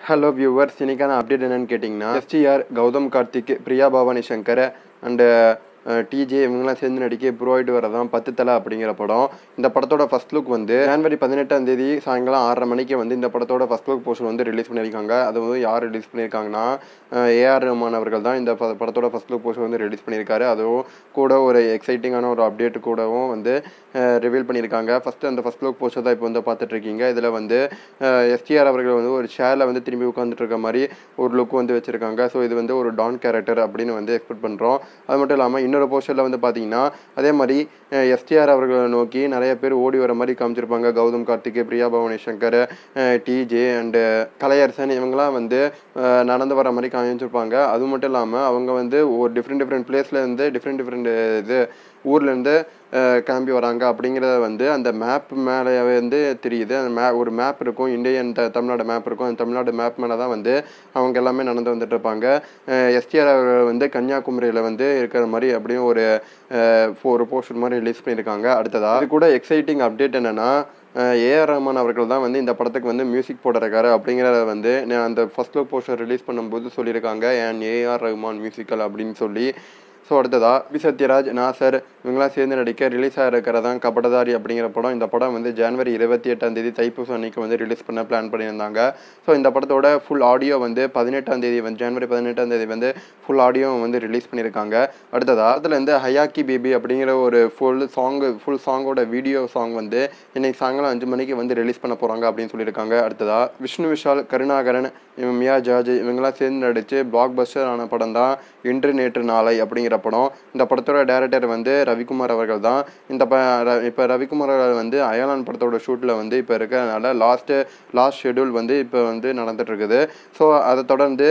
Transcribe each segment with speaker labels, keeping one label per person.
Speaker 1: hello viewers இன்னைக்கான update என்னன்னு கேட்டிங்கன்னா STR Gautham Karthik Priya Bhavani Shankar and TJ இவங்கெல்லாம் சேர்ந்து நடிக்க ப்ரோயிட்டு வரதான் பத்து தலை அப்படிங்கிற படம் இந்த படத்தோட ஃபர்ஸ்ட் லுக் வந்து ஜனவரி பதினெட்டாம் தேதி சாயங்காலம் ஆறரை மணிக்கு வந்து இந்த படத்தோட ஃபர்ஸ்ட் லுக் போஸ்டர் வந்து ரிலீஸ் பண்ணியிருக்காங்க அது வந்து யார் ரிலீஸ் பண்ணியிருக்காங்கன்னா ஏஆர் ரஹ்மான் அவர்கள் தான் இந்த ப- படத்தோட ஃபர்ஸ்ட் லுக் போஸ்டர் வந்து ரிலீஸ் பண்ணியிருக்காரு அதுவும் கூட ஒரு எக்ஸைட்டிங்கான ஒரு அப்டேட் கூடவும் வந்து ரிவீல் பண்ணியிருக்காங்க ஃபர்ஸ்ட் அந்த ஃபர்ஸ்ட் லுக் போஸ்டர் தான் இப்போ வந்து பார்த்துட்டு இருக்கீங்க இதில் வந்து எஸ்டிஆர் அவர்கள் வந்து ஒரு ஷேரில் வந்து திரும்பி உட்காந்துட்டு இருக்க மாதிரி ஒரு லுக் வந்து வச்சிருக்காங்க ஸோ இது வந்து ஒரு டான் கேரக்டர் அப்படின்னு வந்து எக்ஸ்பெக்ட் பண்ணுறோம் அது மட்டும் இல்லாமல் இன்னொரு போஸ்டரில் வந்து பார்த்தீங்கன்னா அதே மாதிரி எஸ்டிஆர் அவர்களை நோக்கி நிறைய பேர் ஓடி வர மாதிரி காமிச்சிருப்பாங்க கௌதம் கார்த்திக் பிரியா பவானி சங்கர் டிஜே அண்டு கலையரசன் இவங்கெல்லாம் வந்து அஹ், நடந்து வர மாதிரி காமிச்சிருப்பாங்க அது மட்டும் இல்லாமல் அவங்க வந்து ஒரு டிஃப்ரெண்ட் டிஃப்ரெண்ட் பிளேஸ்ல இருந்து டிஃப்ரெண்ட் டிஃப்ரெண்ட் இது ஊர்லேருந்து கிளம்பி வராங்க அப்படிங்கிறத வந்து அந்த மேப் மேலே வந்து தெரியுது அந்த மே ஒரு மேப் இருக்கும் இந்தியன் த தமிழ்நாடு மேப் இருக்கும் அந்த தமிழ்நாடு மேப் மேலே தான் வந்து அவங்க எல்லாமே நடந்து வந்துட்டு இருப்பாங்க எஸ்டிஆர் அவர்கள் வந்து கன்னியாகுமரியில் வந்து இருக்கிற மாதிரி அப்படியும் ஒரு அஹ், ஒரு போஸ்டர் மாதிரி ரிலீஸ் பண்ணியிருக்காங்க அடுத்ததா இது கூட எக்ஸைட்டிங் அப்டேட் என்னன்னா ஏஆர் ரஹ்மான் அவர்கள் தான் வந்து இந்த படத்துக்கு வந்து மியூசிக் போட்டிருக்காரு அப்படிங்கிறத வந்து நான் அந்த ஃபர்ஸ்ட் லுக் போஸ்டர் ரிலீஸ் பண்ணும்போது சொல்லியிருக்காங்க ஏன் ஏஆர் ரஹ்மான் மியூசிக்கல் அப்படின்னு சொல்லி ஸோ அடுத்ததா வி சத்யராஜ் நாசர் இவங்களாம் சேர்ந்து நடிக்க ரிலீஸ் ஆகிருக்கிறதான் கபடதாரி அப்படிங்கிற படம் இந்த படம் வந்து ஜனவரி இருபத்தி எட்டாம் தேதி தைப்பூசம் அன்னைக்கு வந்து ரிலீஸ் பண்ண பிளான் பண்ணியிருந்தாங்க ஸோ இந்த படத்தோட ஃபுல் ஆடியோ வந்து பதினெட்டாம் தேதி வந்து ஜனவரி பதினெட்டாம் தேதி வந்து ஃபுல் ஆடியோ வந்து ரிலீஸ் பண்ணியிருக்காங்க அடுத்ததா அதில் வந்து ஹயாக்கி பேபி அப்படிங்கிற ஒரு ஃபுல் சாங் ஃபுல் சாங்கோட வீடியோ சாங் வந்து இன்னைக்கு சாயங்காலம் அஞ்சு மணிக்கு வந்து ரிலீஸ் பண்ண போகிறாங்க அப்படின்னு சொல்லியிருக்காங்க அடுத்ததா விஷ்ணு விஷால் கருணாகரன் இவன் மியா ஜார்ஜ் இவங்கெல்லாம் சேர்ந்து நடித்து பிளாக் பஸ்டர் ஆன படம் தான் இன்று நேற்று நாளை அப்படிங்கிற படம் இந்த படத்தோட டேரக்டர் வந்து ரவிக்குமார் அவர்கள் தான் இந்த ப ர- இப்போ ரவிக்குமார் அவர்கள் வந்து அயலான் படத்தோட ஷூட்டில் வந்து இப்போ இருக்கிறதுனால லாஸ்ட்டு லாஸ்ட் ஷெட்யூல் வந்து இப்போ வந்து நடந்துட்டு இருக்குது ஸோ அதை தொடர்ந்து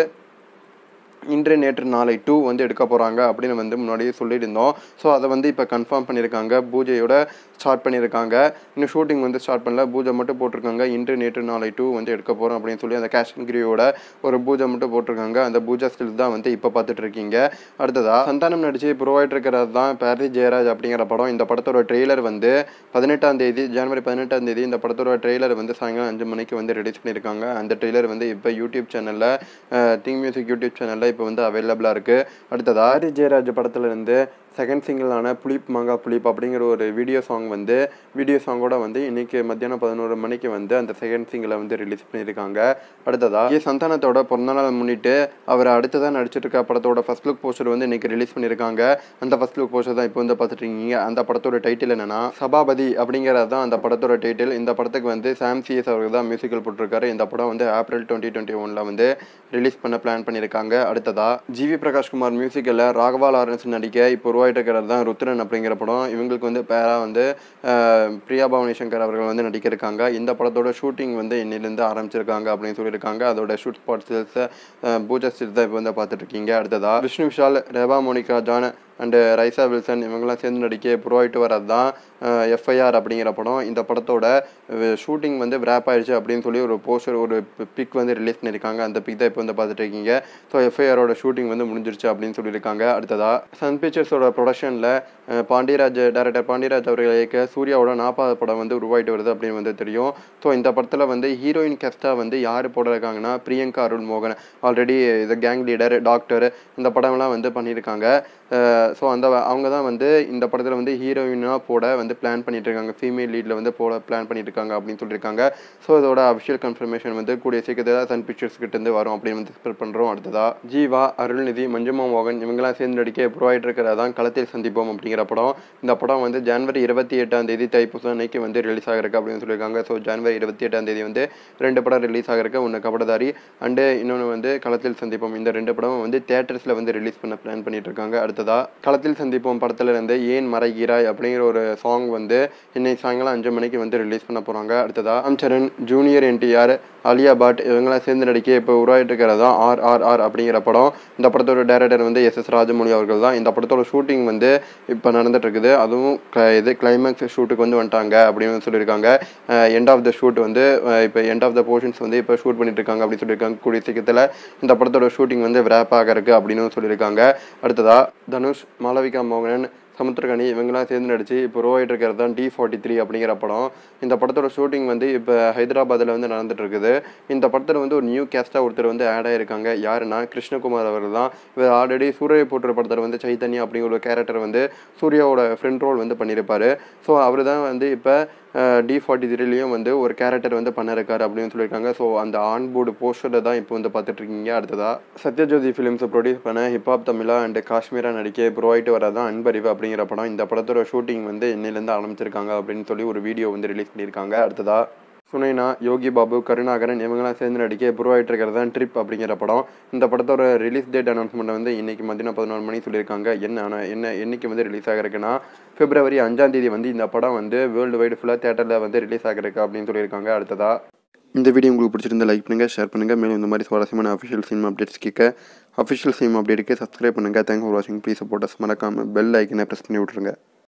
Speaker 1: இன்று நேற்று நாளை டூ வந்து எடுக்க போகிறாங்க அப்படின்னு வந்து முன்னாடியே சொல்லியிருந்தோம் ஸோ அதை வந்து இப்போ கன்ஃபார்ம் பண்ணியிருக்காங்க பூஜையோட ஸ்டார்ட் பண்ணியிருக்காங்க இன்னும் ஷூட்டிங் வந்து ஸ்டார்ட் பண்ணல பூஜை மட்டும் போட்டிருக்காங்க இன்று நேற்று நாளை டூ வந்து எடுக்க போகிறோம் அப்படின்னு சொல்லி அந்த காஷ்மீரியோட ஒரு பூஜை மட்டும் போட்டிருக்காங்க அந்த பூஜா ஸ்கில்ஸ் தான் வந்து இப்போ பார்த்துட்டு இருக்கீங்க அடுத்ததா சந்தானம் நடிச்சு ப்ரொவைட் இருக்கிறது தான் பாரி ஜெயராஜ் அப்படிங்கிற படம் இந்த படத்தோட ட்ரெய்லர் வந்து பதினெட்டாம் தேதி ஜனவரி பதினெட்டாம் தேதி இந்த படத்தோட ட்ரெய்லர் வந்து சாயங்காலம் அஞ்சு மணிக்கு வந்து ரிலீஸ் பண்ணியிருக்காங்க அந்த ட்ரெய்லர் வந்து இப்போ யூடியூப் சேனலில் திங் மியூசிக் யூடியூப் சேனலில் இப்போ வந்து அவைலபிளாக இருக்குது அடுத்ததா ஹரி ஜெயராஜ் படத்துல இருந்து செகண்ட் சிங்கிளான புலிப் மாங்கா புலிப் அப்படிங்கிற ஒரு வீடியோ சாங் வந்து வீடியோ சாங்கோட வந்து இன்னைக்கு மத்தியானம் பதினோரு மணிக்கு வந்து அந்த செகண்ட் சிங்கிளை வந்து ரிலீஸ் பண்ணியிருக்காங்க அடுத்ததா ஏ சந்தானத்தோட பிறந்தநாள் முன்னிட்டு அவர் அடுத்ததாக நடிச்சிட்டு இருக்க படத்தோட ஃபர்ஸ்ட் லுக் போஸ்டர் வந்து இன்னைக்கு ரிலீஸ் பண்ணியிருக்காங்க அந்த ஃபர்ஸ்ட் லுக் போஸ்டர் தான் இப்போ வந்து பார்த்துட்டு இருக்கீங்க அந்த படத்தோட டைட்டில் என்னன்னா சபாபதி அப்படிங்கிறது தான் அந்த படத்தோட டைட்டில் இந்த படத்துக்கு வந்து சாம் சிஎஸ் அவர்கள் தான் மியூசிக்கல் போட்டிருக்காரு இந்த படம் வந்து ஏப்ரல் டுவெண்ட்டி டுவெண்ட்டி ஒனில் வந்து ரிலீஸ் பண்ண பிளான் பண்ணியிருக்காங்க அடுத்ததா ஜிவி பிரகாஷ் குமார் மியூசிக்கில் ராகவா லாரன்ஸ் நடிக்க இப்போ உருவாயிட்டு இருக்கிறது தான் ருத்ரன் அப்படிங்கிற படம் இவங்களுக்கு வந்து பேரா வந்து அஹ், பிரியா பவானி சங்கர் அவர்கள் வந்து நடிக்க இருக்காங்க இந்த படத்தோட ஷூட்டிங் வந்து இன்னிலேருந்து ஆரம்பிச்சிருக்காங்க அப்படின்னு சொல்லியிருக்காங்க அதோட ஷூட் ஸ்பாட் ஸ்டில்ஸை பூஜா ஸ்டில்ஸ் தான் இப்போ வந்து பார்த்துட்டு இருக்கீங்க அடுத்ததா விஷ்ணு விஷால் ரெபா மோனிகா ஜான் அண்டு ரைசா வில்சன் இவங்கெல்லாம் சேர்ந்து நடிக்க ப்ரோவாயிட்டு வரது தான் எஃப்ஐஆர் அப்படிங்கிற படம் இந்த படத்தோட ஷூட்டிங் வந்து wrap ஆயிடுச்சு அப்படின்னு சொல்லி ஒரு போஸ்டர் ஒரு பிக் வந்து ரிலீஸ் பண்ணியிருக்காங்க அந்த பிக் தான் இப்போ வந்து பார்த்துட்டு இருக்கீங்க ஸோ எஃப்ஐஆரோட ஷூட்டிங் வந்து முடிஞ்சிருச்சு அப்படின்னு சொல்லியிருக்காங்க அடுத்ததா சன் பிக்சர்ஸோட ப்ரொடக்ஷனில் பாண்டியராஜ் டேரக்டர் பாண்டியராஜ் அவர்கள் இயக்க சூர்யாவோட நாற்பது படம் வந்து உருவாயிட்டு வருது அப்படின்னு வந்து தெரியும் ஸோ இந்த படத்தில் வந்து ஹீரோயின் கெஸ்ட்டாக வந்து யார் போட்டிருக்காங்கன்னா பிரியங்கா அருள் மோகன் ஆல்ரெடி இது கேங் லீடர் டாக்டர் இந்த படம்லாம் வந்து பண்ணியிருக்காங்க ஸோ அந்த அவங்க தான் வந்து இந்த படத்தில் வந்து ஹீரோயினாக போட வந்து பிளான் பண்ணிட்டு இருக்காங்க ஃபீமேல் லீடில் வந்து போட பிளான் பண்ணிட்டு இருக்காங்க அப்படின்னு சொல்லியிருக்காங்க ஸோ இதோட அஃபிஷியல் கன்ஃபர்மேஷன் வந்து கூடிய சீக்கிரத்தில் சன் பிக்சர்ஸ் கிட்ட இருந்து வரும் அப்படின்னு வந்து எக்ஸ்பெக்ட் பண்ணுறோம் அடுத்ததா ஜீவா அருள்நிதி மஞ்சுமா மோகன் இவங்கெல்லாம் சேர்ந்து நடிக்க ப்ரொவைட் இருக்கிறதான் களத்தில் சந்திப்போம் அப்படிங்கிற படம் இந்த படம் வந்து ஜனவரி இருபத்தி எட்டாம் தேதி தைப்பூசம் அன்னைக்கு வந்து ரிலீஸ் ஆகிருக்கு அப்படின்னு சொல்லியிருக்காங்க ஸோ ஜனவரி இருபத்தி எட்டாம் தேதி வந்து ரெண்டு படம் ரிலீஸ் ஆகிருக்கு ஒன்று கபடதாரி அண்டு இன்னொன்று வந்து களத்தில் சந்திப்போம் இந்த ரெண்டு படமும் வந்து தேட்டர்ஸில் வந்து ரிலீஸ் பண்ண பிளான் பண்ணிட்டு இருக்காங்க அடுத்ததா களத்தில் சந்திப்போம் படத்துல இருந்து ஏன் மறைகிறாய் அப்படிங்கிற ஒரு சாங் வந்து இன்னைக்கு சாயங்காலம் அஞ்சு மணிக்கு வந்து ரிலீஸ் பண்ண போறாங்க அடுத்ததா ராம்சரண் ஜூனியர் என்டிஆர் அலியா பட் இவங்கெல்லாம் சேர்ந்து நடிக்க இப்போ உருவாயிட்டு இருக்கிறதா ஆர் ஆர் ஆர் அப்படிங்கிற படம் இந்த படத்தோட டைரக்டர் வந்து எஸ் எஸ் ராஜமௌழி அவர்கள் தான் இந்த படத்தோட ஷூட்டிங் வந்து இப்போ நடந்துட்டு இருக்குது அதுவும் க- இது கிளைமேக்ஸ் ஷூட்டுக்கு வந்து வந்துட்டாங்க அப்படின்னு சொல்லியிருக்காங்க எண்ட் ஆஃப் த ஷூட் வந்து அஹ் இப்போ எண்ட் ஆஃப் த போர்ஷன்ஸ் வந்து இப்போ ஷூட் பண்ணிட்டு இருக்காங்க அப்படின்னு சொல்லியிருக்காங்க கூடிய சீக்கிரத்தில் இந்த படத்தோட ஷூட்டிங் வந்து wrap ஆக இருக்கு அப்படின்னு சொல்லியிருக்காங்க அடுத்ததா தனுஷ் மாளவிகா மோகனன் சமுத்திரகனி இவங்கெல்லாம் சேர்ந்து நடிச்சு இப்போ ரோவாயிட்டு இருக்கிறது தான் டி ஃபார்ட்டி த்ரீ அப்படிங்கிற படம் இந்த படத்தோட ஷூட்டிங் வந்து இப்போ ஹைதராபாத்தில் வந்து நடந்துட்டு இருக்குது இந்த படத்தில் வந்து ஒரு நியூ கேஸ்டாக ஒருத்தர் வந்து ஆட் ஆயிருக்காங்க யாருன்னா கிருஷ்ணகுமார் அவர்கள் தான் இவர் ஆல்ரெடி சூரிய போற்று படத்தில் வந்து சைத்தன்யா அப்படிங்கிற ஒரு கேரக்டர் வந்து சூர்யாவோட ஃப்ரெண்ட் ரோல் வந்து பண்ணியிருப்பாரு ஸோ அவர் தான் வந்து இப்போ டி ஃபார்ட்டி த்ரீலையும் வந்து ஒரு கேரக்டர் வந்து பண்ணிருக்காரு அப்படின்னு சொல்லியிருக்காங்க ஸோ அந்த ஆன்போர்டு போஸ்டரில் தான் இப்போ வந்து பார்த்துட்டு இருக்கீங்க அடுத்ததா சத்யஜோதி ஃபிலிம்ஸை ப்ரொடியூஸ் பண்ண ஹிப்ஹாப் தமிழா அண்ட் காஷ்மீரா நடிக்க ப்ரொவைட்டு வரதான் அன்பறிவு அப்படிங்கிற படம் இந்த படத்தோட ஷூட்டிங் வந்து இன்னிலேருந்து ஆரம்பிச்சிருக்காங்க அப்படின்னு சொல்லி ஒரு வீடியோ வந்து ரிலீஸ் பண்ணியிருக்காங்க அடுத்ததா சுனைனா யோகி பாபு கருணாகரன் இவங்கெல்லாம் சேர்ந்து நடிக்க ப்ரூவாயிட்டு இருக்கிறது தான் ட்ரிப் அப்படிங்கிற படம் இந்த படத்தோட ரிலீஸ் டேட் அனௌன்ஸ்மெண்ட் வந்து இன்னைக்கு மதியம் பதினொரு மணி சொல்லியிருக்காங்க என்ன ஆனா என்ன என்னைக்கு வந்து ரிலீஸ் ஆகிருக்குன்னா பிப்ரவரி அஞ்சாம் தேதி வந்து இந்த படம் வந்து வேர்ல்டு வைடு ஃபுல்லாக தேட்டரில் வந்து ரிலீஸ் ஆகிருக்கு அப்படின்னு சொல்லியிருக்காங்க அடுத்ததா இந்த வீடியோ உங்களுக்கு பிடிச்சிருந்தா லைக் பண்ணுங்கள் ஷேர் பண்ணுங்கள் மேலும் இந்த மாதிரி சுவாரஸ்யமான அஃபிஷியல் சினிமா அப்டேட்ஸ் கேட்க அஃபிஷியல் சினிமா அப்டேட்டுக்கு சப்ஸ்கிரைப் பண்ணுங்கள் தேங்க்ஸ் ஃபார் வாட்சிங் ப்ளீஸ் சப்போர்ட் அஸ் மறக்காமல் பெல் ஐக்கனை ப்ரெஸ் பண்ணி விட்ருங்க